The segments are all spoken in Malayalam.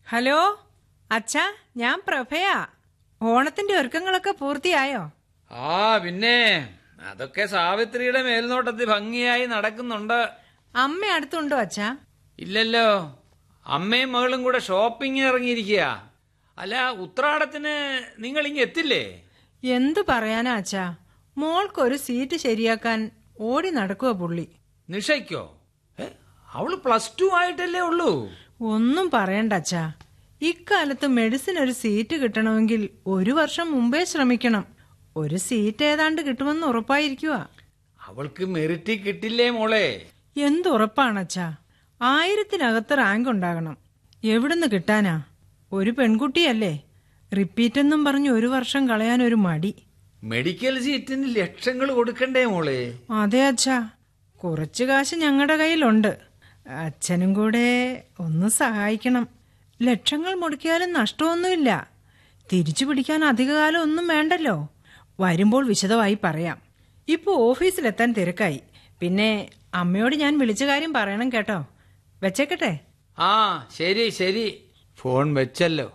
ഹലോ അച്ഛാ ഞാൻ പ്രഭയാ ഓണത്തിന്റെ ഒരുക്കങ്ങളൊക്കെ പൂർത്തിയായോ ആ പിന്നെ അതൊക്കെ സാവിത്രിയുടെ മേൽനോട്ടത്തിൽ ഭംഗിയായി നടക്കുന്നുണ്ട് അമ്മ അടുത്തുണ്ടോ അച്ഛാ ഇല്ലല്ലോ അമ്മയും മകളും കൂടെ ഷോപ്പിംഗ് ഇറങ്ങിയിരിക്കുക അല്ല ഉത്രാടത്തിന് നിങ്ങൾ ഇങ്ങ് എത്തില്ലേ എന്തു പറയാനാ അച്ഛാ മോൾക്കൊരു സീറ്റ് ശരിയാക്കാൻ ഓടി നടക്കുക പുള്ളി നിഷയ്ക്കോ ഏ, അവള് പ്ലസ് ടു ആയിട്ടല്ലേ ഉള്ളൂ ഒന്നും പറയണ്ട അച്ഛാ ഇക്കാലത്ത് മെഡിസിൻ ഒരു സീറ്റ് കിട്ടണമെങ്കിൽ ഒരു വർഷം മുമ്പേ ശ്രമിക്കണം ഒരു സീറ്റ് ഏതാണ്ട് കിട്ടുമെന്ന് ഉറപ്പായിരിക്കുക അവൾക്ക് മെറിറ്റ് കിട്ടില്ലേ മോളെ എന്തുറപ്പാണച്ചാ ആയിരത്തിനകത്ത് റാങ്ക് ഉണ്ടാകണം എവിടുന്ന് കിട്ടാനാ ഒരു പെൺകുട്ടിയല്ലേ റിപ്പീറ്റ് എന്നും പറഞ്ഞ് ഒരു വർഷം കളയാൻ ഒരു മടി മെഡിക്കൽ സീറ്റിന് ലക്ഷങ്ങൾ കൊടുക്കണ്ടേ മോളെ അതെ അച്ഛാ കുറച്ച് കാശ് ഞങ്ങളുടെ കയ്യിലുണ്ട് അച്ഛനും കൂടെ ഒന്ന് സഹായിക്കണം ലക്ഷങ്ങൾ മുടക്കിയാലും നഷ്ടമൊന്നുമില്ല തിരിച്ചു പിടിക്കാൻ അധികകാലം ഒന്നും വേണ്ടല്ലോ വരുമ്പോൾ വിശദമായി പറയാം ഇപ്പൊ ഓഫീസിലെത്താൻ തിരക്കായി പിന്നെ അമ്മയോട് ഞാൻ വിളിച്ച കാര്യം പറയണം കേട്ടോ വെച്ചേക്കട്ടെ ആ ശരി ശരി ഫോൺ വെച്ചല്ലോ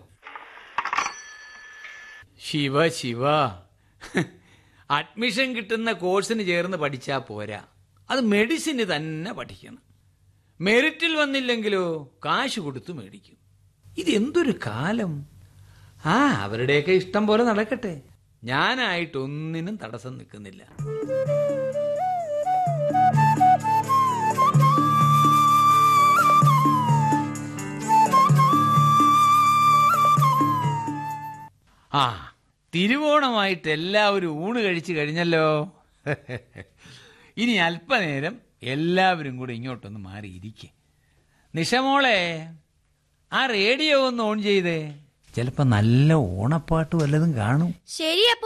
ശിവ ശിവ അഡ്മിഷൻ കിട്ടുന്ന കോഴ്സിന് ചേർന്ന് പഠിച്ചാ പോരാ അത് മെഡിസിന് തന്നെ പഠിക്കണം മെറിറ്റിൽ വന്നില്ലെങ്കിലോ കാശ് കൊടുത്ത് മേടിക്കും ഇത് എന്തൊരു കാലം ആ അവരുടെയൊക്കെ ഇഷ്ടം പോലെ നടക്കട്ടെ ഞാനായിട്ടൊന്നിനും തടസ്സം നിൽക്കുന്നില്ല ആ തിരുവോണമായിട്ട് എല്ലാവരും ഊണ് കഴിച്ചു കഴിഞ്ഞല്ലോ ഇനി അല്പനേരം എല്ലാവരും കൂടെ ഇങ്ങോട്ടൊന്ന് മാറിയിരിക്കെ നിഷമോളെ ആ റേഡിയോ ഒന്ന് ഓൺ ചെയ്തേ ചിലപ്പോ നല്ല ഓണപ്പാട്ട് വല്ലതും കാണും ശരി